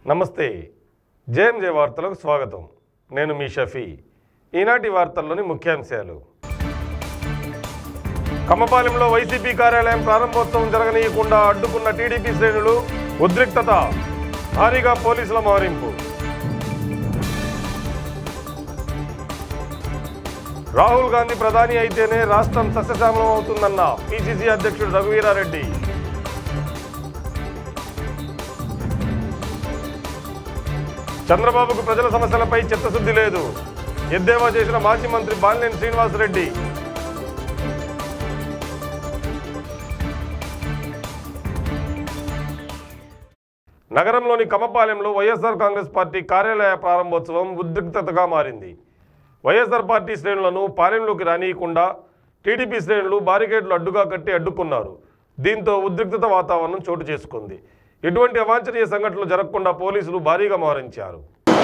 నమస్తే జేఎంజే వార్తలకు స్వాగతం నేను మీ షఫీ ఈనాటి వార్తల్లోని ముఖ్యాంశాలు కమ్మపాలెంలో వైసీపీ కార్యాలయం ప్రారంభోత్సవం జరగనీయకుండా అడ్డుకున్న టీడీపీ శ్రేణులు ఉద్రిక్తత భారీగా పోలీసుల మోహరింపు రాహుల్ గాంధీ ప్రధాని అయితేనే రాష్ట్రం సస్యశ్యామలం అవుతుందన్న పిసిసి అధ్యక్షుడు రఘువీరారెడ్డి చంద్రబాబుకు ప్రజల సమస్యలపై చిత్తశుద్ధి లేదు ఎద్దేవా చేసిన మాజీ మంత్రి బాలినేని శ్రీనివాసరెడ్డి నగరంలోని కమపాలెంలో వైఎస్ఆర్ కాంగ్రెస్ పార్టీ కార్యాలయ ప్రారంభోత్సవం ఉద్రిక్తతగా మారింది వైఎస్ఆర్ పార్టీ శ్రేణులను పాలెంలోకి రానియకుండా టీడీపీ శ్రేణులు బారికేడ్లు అడ్డుగా కట్టి అడ్డుకున్నారు దీంతో ఉద్రిక్తత వాతావరణం చోటు చేసుకుంది ఎటువంటి అవాంఛనీయ సంఘటనలు జరగకుండా పోలీసులు భారీగా మోహరించారు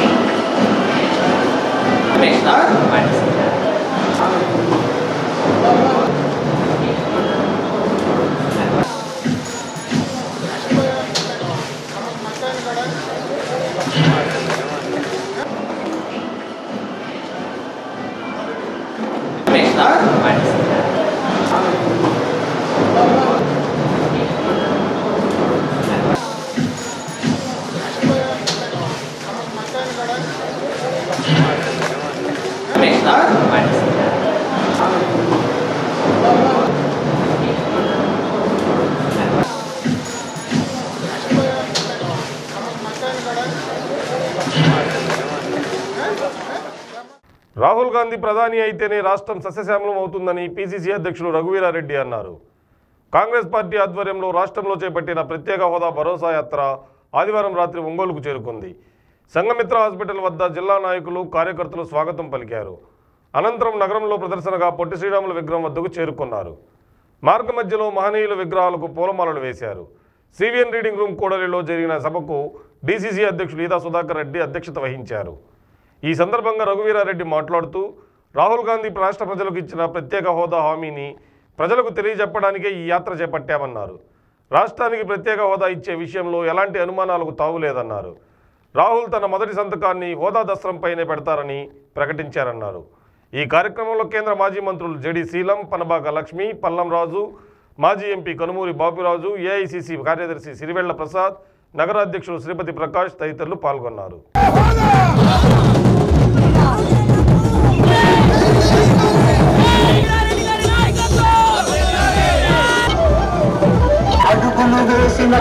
రాహుల్ గాంధీ ప్రధాని అయితేనే రాష్ట్రం సస్యశ్యామలం అవుతుందని పిసిసి అధ్యక్షులు రఘువీరారెడ్డి అన్నారు కాంగ్రెస్ పార్టీ ఆధ్వర్యంలో రాష్ట్రంలో చేపట్టిన ప్రత్యేక హోదా భరోసా యాత్ర ఆదివారం రాత్రి ఒంగోలుకు చేరుకుంది సంఘమిత్ర హాస్పిటల్ వద్ద జిల్లా నాయకులు కార్యకర్తలు స్వాగతం పలికారు అనంతరం నగరంలో ప్రదర్శనగా పొట్టి శ్రీరాముల విగ్రహం వద్దకు చేరుకున్నారు మార్గ మధ్యలో మహనీయుల విగ్రహాలకు పూలమాలలు వేశారు సివిఎన్ రీడింగ్ రూమ్ కూడలిలో జరిగిన సభకు డీసీసీ అధ్యక్షుడు ఈదా సుధాకర్ రెడ్డి అధ్యక్షత వహించారు ఈ సందర్భంగా రఘువీరారెడ్డి మాట్లాడుతూ రాహుల్ గాంధీ రాష్ట్ర ప్రజలకు ఇచ్చిన ప్రత్యేక హోదా హామీని ప్రజలకు తెలియజెప్పడానికే ఈ యాత్ర చేపట్టామన్నారు రాష్ట్రానికి ప్రత్యేక హోదా ఇచ్చే విషయంలో ఎలాంటి అనుమానాలకు తావులేదన్నారు రాహుల్ తన మొదటి సంతకాన్ని హోదా దస్త్రంపైనే పెడతారని ప్రకటించారన్నారు ఈ కార్యక్రమంలో కేంద్ర మాజీ మంత్రులు జడి శీలం పనబాక లక్ష్మి పల్లం రాజు మాజీ ఎంపీ కనుమూరి బాపిరాజు ఏఐసిసి కార్యదర్శి సిరివెళ్ల ప్రసాద్ నగరాధ్యక్షుడు శ్రీపతి ప్రకాష్ తదితరులు పాల్గొన్నారు అడుగులు వేసిన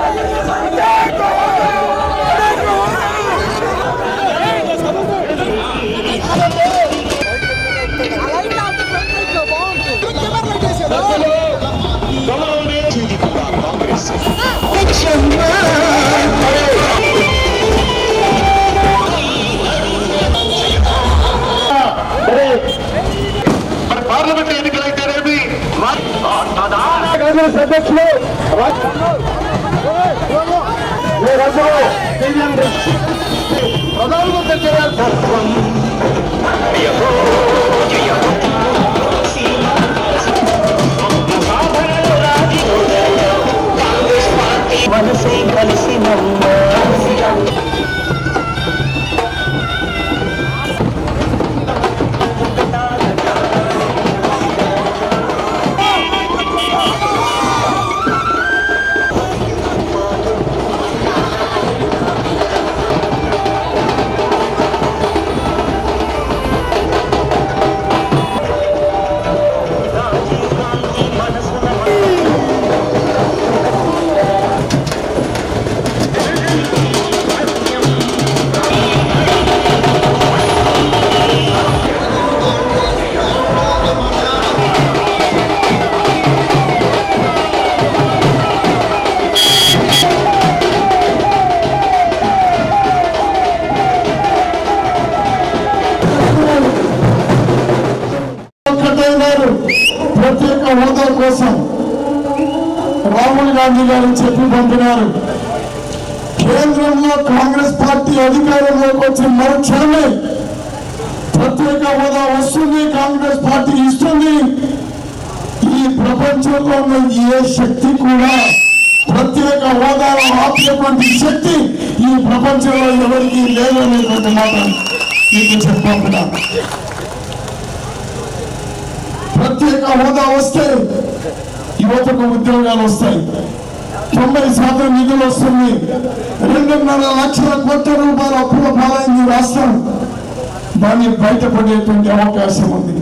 పార్లమెంట్ ఎన్నికలైతేనేమి కాంగ్రెస్ అధ్యక్షులు మీరందరూ ప్రధానమంత్రి చేయాలి తత్వం మనసే కలిసి గారు ప్రత్యేక హోదా కోసం రాహుల్ గాంధీ గారు చెప్పి పంపినారు కేంద్రంలో కాంగ్రెస్ పార్టీ అధికారంలోకి వచ్చిన మరుక్షణమే ప్రత్యేక హోదా వస్తుంది కాంగ్రెస్ పార్టీ ఇస్తుంది ఈ ప్రపంచంలో ఉన్న ఏ శక్తి కూడా ప్రత్యేక హోదాలో ఆపేటువంటి శక్తి ఈ ప్రపంచంలో ఎవరికి లేదు అనేటువంటి మాట మీకు చెప్పకుండా ప్రత్యేక హోదా వస్తే యువతకు ఉద్యోగాలు వస్తాయి తొంభై శాతం నిధులు వస్తుంది రెండున్నర లక్షల కోట్ల రూపాయల అప్పుల పాలైంది రాష్ట్రం దాన్ని బయటపడేటువంటి అవకాశం ఉంది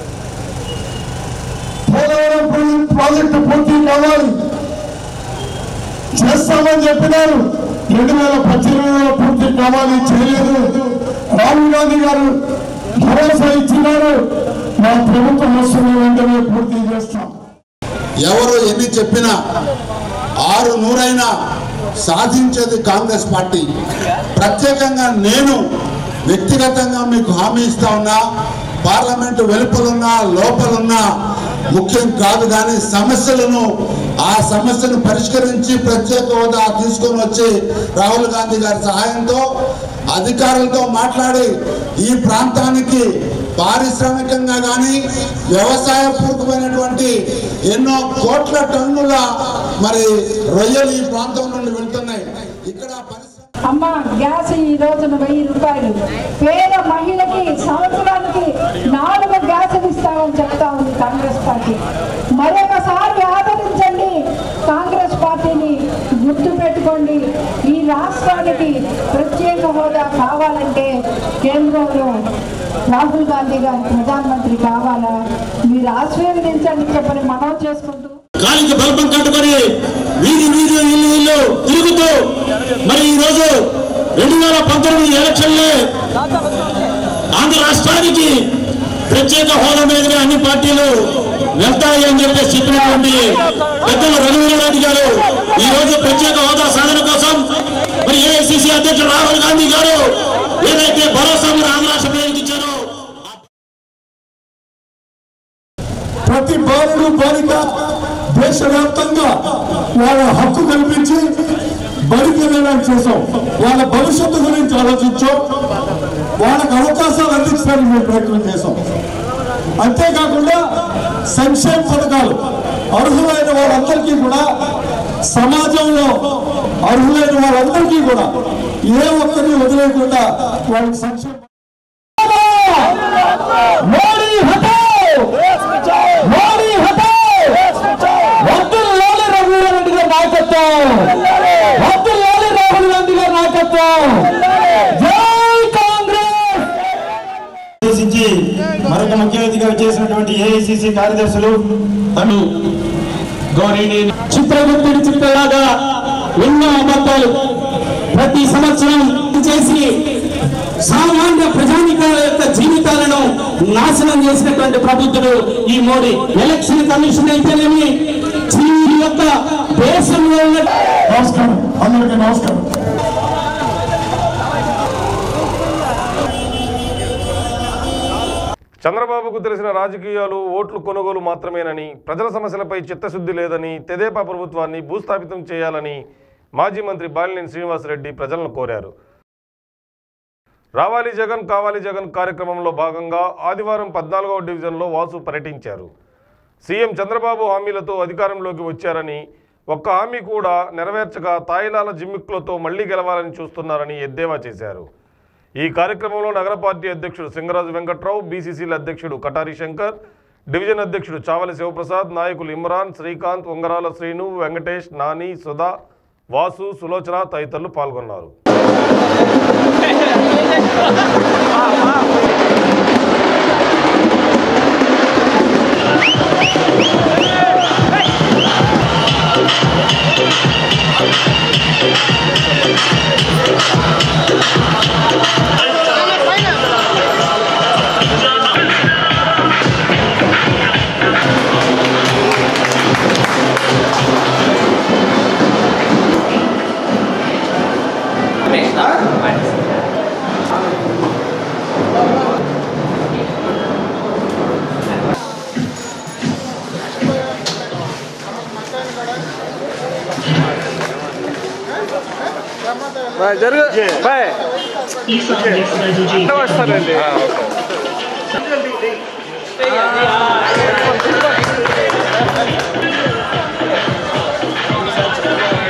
పోలవరం ప్రాజెక్ట్ ప్రాజెక్టు పూర్తి కావాలి చేస్తామని చెప్పినారు రెండు వేల పద్దెనిమిదిలో పూర్తి కావాలి చేయలేదు రాహుల్ గాంధీ గారు భరోసా ఇచ్చినారు మా ప్రభుత్వం వస్తున్న వెంటనే పూర్తి చేస్తాం ఎవరు ఎన్ని చెప్పినా ఆరు నూరైనా సాధించేది కాంగ్రెస్ పార్టీ ప్రత్యేకంగా నేను వ్యక్తిగతంగా మీకు హామీ ఇస్తా ఉన్నా పార్లమెంటు వెలుపలున్నా లోపలున్నా ముఖ్యం కాదు కానీ సమస్యలను ఆ సమస్యను పరిష్కరించి ప్రత్యేక హోదా తీసుకొని వచ్చి రాహుల్ గాంధీ గారి సహాయంతో అధికారులతో మాట్లాడి ఈ ప్రాంతానికి పారిశ్రామికంగా కానీ వ్యవసాయ పూర్వకమైనటువంటి ఎన్నో కోట్ల టన్నుల మరి రొయ్యలు ఈ ప్రాంతం నుండి వెళ్తున్నాయి ఇక్కడ పరిశ్రమ అమ్మ గ్యాస్ ఈ రోజున వెయ్యి రూపాయలు పేద మహిళకి సంవత్సరానికి నాలుగు గ్యాసులు ఇస్తామని చెప్తా ఉంది కాంగ్రెస్ పార్టీ మరొకసారి ఆదరించండి కాంగ్రెస్ పార్టీని గుర్తు పెట్టుకోండి ఈ రాష్ట్రానికి ప్రత్యేక హోదా కావాలంటే కేంద్రంలో రాహుల్ గాంధీ గారు ప్రధానమంత్రి కావాలా మీరు ఆశీర్వదించండి చెప్పని మనవి చేసుకుంటూ కాలికి బల్బం కట్టుకొని వీధి వీధి ఇల్లు ఇల్లు తిరుగుతూ మరి ఈ రోజు రెండు వేల పంతొమ్మిది ఎలక్షన్లే ఆంధ్ర రాష్ట్రానికి ప్రత్యేక హోదా మీదనే అన్ని పార్టీలు వెళ్తాయి అని చెప్పేసి చెప్పినటువంటి పెద్దలు రఘువీరారెడ్డి గారు ఈ రోజు ప్రత్యేక హోదా సాధన కోసం మరి ఏఐసిసి అధ్యక్షుడు రాహుల్ గాంధీ గారు ఏదైతే భరోసా మరి ఆంధ్ర రాష్ట్ర ప్రజలకు ఇచ్చారో ప్రతి బాలుడు బాలిక దేశవ్యాప్తంగా వాళ్ళ హక్కు కల్పించి బడికి వెళ్ళడానికి చేసాం వాళ్ళ భవిష్యత్తు గురించి ఆలోచించాం వాళ్ళకు అవకాశాలు అందించడానికి మేము ప్రయత్నం చేసాం అంతేకాకుండా సంక్షేమ పథకాలు అర్హులైన వారందరికీ కూడా సమాజంలో అర్హులైన వారందరికీ కూడా ఏ ఒక్కరిని వదిలేకుండా వాళ్ళకి సంక్షేమ మోడీ హటావ్ మోడీ హటావ్ వద్దుల్లాలి రఘువీరారెడ్డి గారి నాయకత్వం వద్దుల్లాలి రాహుల్ గాంధీ గారి నాయకత్వం జై కాంగ్రెస్ ఉద్దేశించి మరొక ముఖ్య అతిథిగా చేసినటువంటి ఏఐసిసి కార్యదర్శులు తను గౌరీని చిత్రగుప్తుడి చిత్రలాగా ఎన్నో అబద్ధాలు ప్రతి సంవత్సరం చేసి సామాన్య ప్రజానికాల యొక్క జీవితాలను నాశనం చేసినటువంటి ప్రభుత్వుడు ఈ మోడీ ఎలక్షన్ కమిషన్ అయితేనేమి ఈ యొక్క దేశంలో ఉన్న నమస్కారం అందరికీ నమస్కారం చంద్రబాబుకు తెలిసిన రాజకీయాలు ఓట్లు కొనుగోలు మాత్రమేనని ప్రజల సమస్యలపై చిత్తశుద్ధి లేదని తెదేపా ప్రభుత్వాన్ని భూస్థాపితం చేయాలని మాజీ మంత్రి బాలినేని శ్రీనివాసరెడ్డి ప్రజలను కోరారు రావాలి జగన్ కావాలి జగన్ కార్యక్రమంలో భాగంగా ఆదివారం పద్నాలుగవ డివిజన్లో వాసు పర్యటించారు సీఎం చంద్రబాబు హామీలతో అధికారంలోకి వచ్చారని ఒక్క హామీ కూడా నెరవేర్చక తాయిలాల జిమ్మిక్కులతో మళ్లీ గెలవాలని చూస్తున్నారని ఎద్దేవా చేశారు ఈ కార్యక్రమంలో నగర పార్టీ అధ్యక్షుడు సింగరాజు వెంకట్రావు బీసీసీల అధ్యక్షుడు కటారి శంకర్ డివిజన్ అధ్యక్షుడు చావలి శివప్రసాద్ నాయకులు ఇమ్రాన్ శ్రీకాంత్ ఉంగరాల శ్రీను వెంకటేష్ నాని సుధా వాసు సులోచన తదితరులు పాల్గొన్నారు వస్తారండి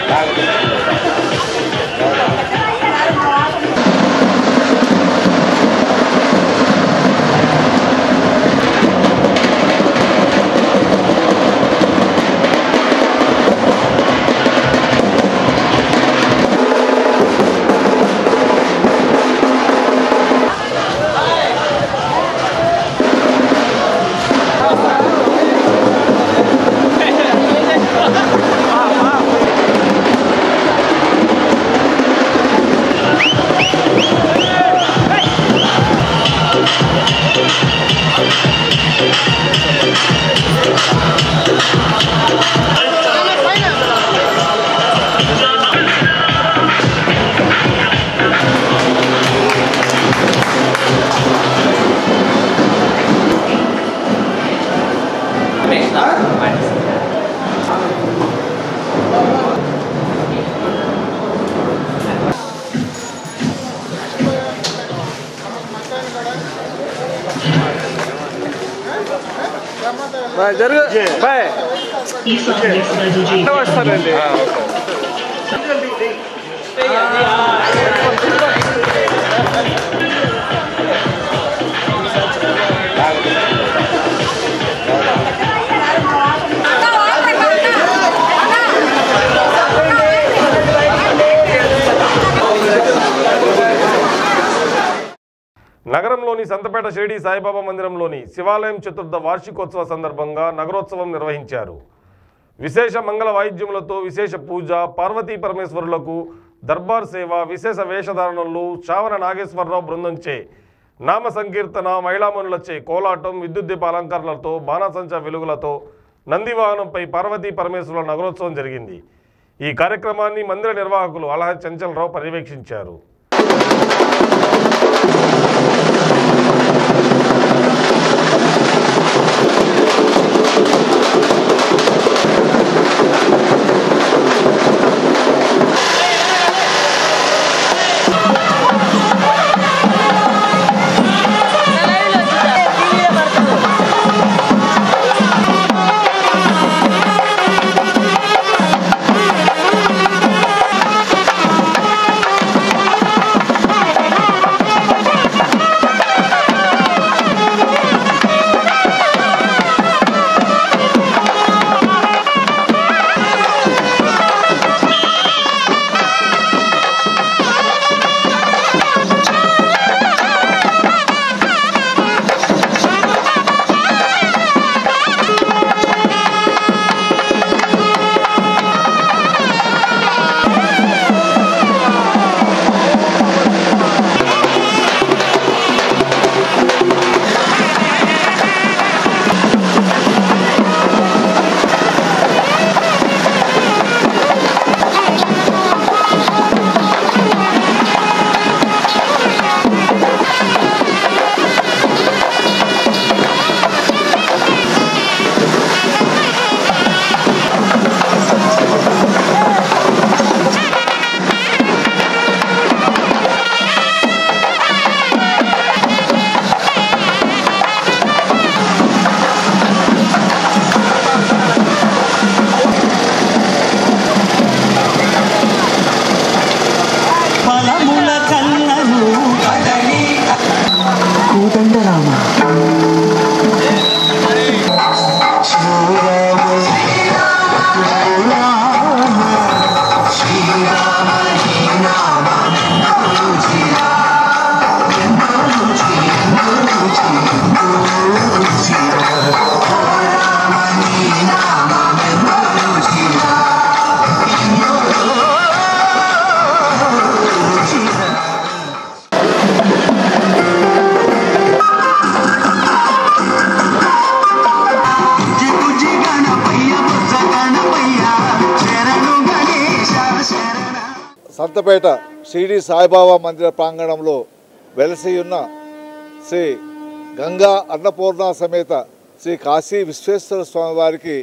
నగరంలోని సంతపేట షిరిడి సాయిబాబా మందిరంలోని శివాలయం చతుర్థ వార్షికోత్సవ సందర్భంగా నగరోత్సవం నిర్వహించారు విశేష మంగళ వాయిద్యములతో విశేష పూజ పార్వతీ పరమేశ్వరులకు దర్బార్ సేవ విశేష వేషధారణలు చావన నాగేశ్వరరావు బృందంచే నామ సంకీర్తన మహిళామణులచే కోలాటం విద్యుత్ దీప అలంకరణలతో బాణాసంచ వెలుగులతో నందివాహనంపై పార్వతీ పరమేశ్వరుల నగరోత్సవం జరిగింది ఈ కార్యక్రమాన్ని మందిర నిర్వాహకులు అలహ చంచలరావు పర్యవేక్షించారు ఫలముల కన్నను కోదండరామ జిగుజి గణపయ్య బుజ్జ గణపయ్య శరణు గణేశ శరణ సంతపేట షిరిడి సాయిబాబా మందిర ప్రాంగణంలో వెలసి ఉన్న శ్రీ గంగా అన్నపూర్ణ సమేత శ్రీ కాశీ విశ్వేశ్వర స్వామి వారికి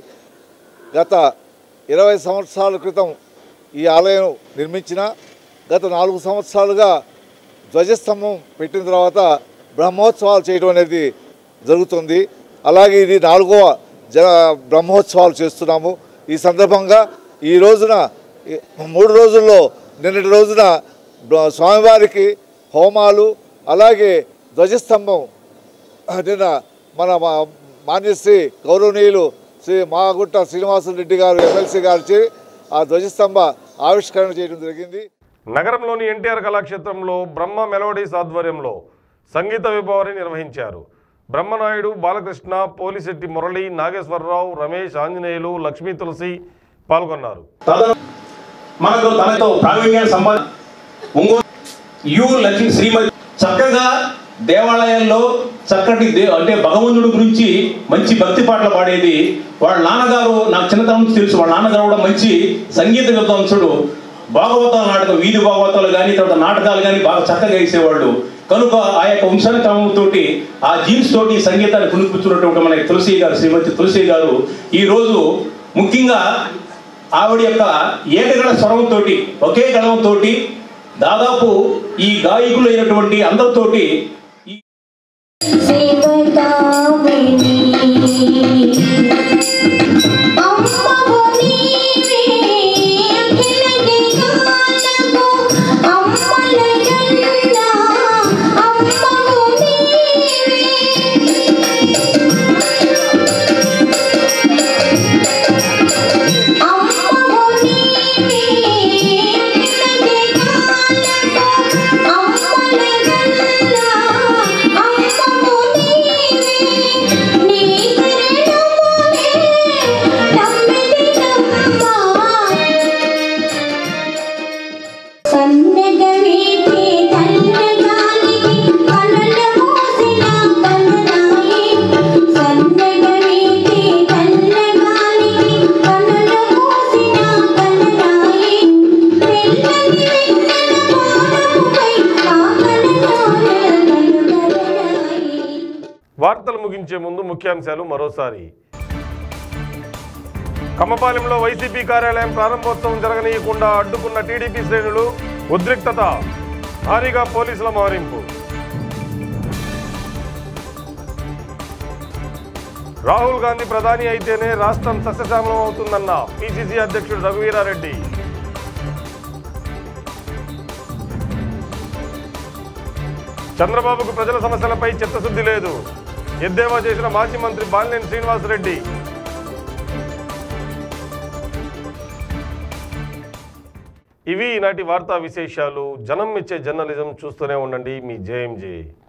గత ఇరవై సంవత్సరాల క్రితం ఈ ఆలయం నిర్మించిన గత నాలుగు సంవత్సరాలుగా ధ్వజస్తంభం పెట్టిన తర్వాత బ్రహ్మోత్సవాలు చేయడం అనేది జరుగుతుంది అలాగే ఇది నాలుగవ జ బ్రహ్మోత్సవాలు చేస్తున్నాము ఈ సందర్భంగా ఈ రోజున ఈ మూడు రోజుల్లో నిన్నటి రోజున బ్ర- స్వామివారికి హోమాలు అలాగే ధ్వజస్తంభం నిన్న మన మా మాన్యశ్రీ గౌరవనీయులు శ్రీ మాగుంట శ్రీనివాసులు రెడ్డి గారు ఎమ్మెల్సీ గారిచే ఆ ధ్వజస్తంభ ఆవిష్కరణ చేయడం జరిగింది నగరంలోని ఎన్టీఆర్ కళాక్షేత్రంలో బ్రహ్మ మెలోడీస్ ఆధ్వర్యంలో సంగీత విభావరి నిర్వహించారు బ్రహ్మనాయుడు బాలకృష్ణ పోలిశెట్టి మురళి నాగేశ్వరరావు రమేష్ ఆంజనేయులు లక్ష్మీ తులసి పాల్గొన్నారు తదను మనకు తనతో ప్రావీణ్యాన్ని సంపాద ఒంగోలు యు లక్ష్మి శ్రీమతి చక్కగా దేవాలయాల్లో చక్కటి దే అంటే భగవంతుడి గురించి మంచి భక్తి పాటలు పాడేది వాళ్ళ నాన్నగారు నాకు చిన్నతనం నుంచి తెలుసు వాళ్ళ నాన్నగారు కూడా మంచి సంగీత విద్వాంసుడు భాగవత నాటకం వీధి భాగవతాలు కానీ తర్వాత నాటకాలు కానీ బాగా చక్కగా వేసేవాళ్ళు కనుక ఆ యొక్క వంశానుక్రమంతో ఆ జీన్స్ తోటి సంగీతాన్ని పునిపుచ్చున్నటువంటి మన తులసి గారు శ్రీమతి తులసి గారు ఈ రోజు ముఖ్యంగా ఆవిడ యొక్క ఏకగళ స్వరంతో ఒకే గళంతో దాదాపు ఈ గాయకులైనటువంటి అందరితోటి ఈ శివకామిని కన్నగవీటి కన్నగాలికి కన్నల మోసిన కన్ననాయి కన్నగవీటి కన్నగాలికి కన్నల మోసిన కన్ననాయి తెల్లని వెన్నెల వానముపై కాకలలోన కనుగలనాయి వార్తలు ముగించే ముందు ముఖ్యాంశాలు మరోసారి కమ్మపాలెంలో వైసీపీ కార్యాలయం ప్రారంభోత్సవం జరగనీయకుండా అడ్డుకున్న టీడీపీ శ్రేణులు ఉద్రిక్తత భారీగా పోలీసుల మోహరింపు రాహుల్ గాంధీ ప్రధాని అయితేనే రాష్ట్రం సస్యశ్యామలం అవుతుందన్న పిసిసి అధ్యక్షుడు రఘువీరారెడ్డి చంద్రబాబుకు ప్రజల సమస్యలపై చిత్తశుద్ధి లేదు ఎద్దేవా చేసిన మాజీ మంత్రి బాలినేని శ్రీనివాసరెడ్డి ఇవి ఈనాటి వార్తా విశేషాలు జనం ఇచ్చే జర్నలిజం చూస్తూనే ఉండండి మీ జేఎంజే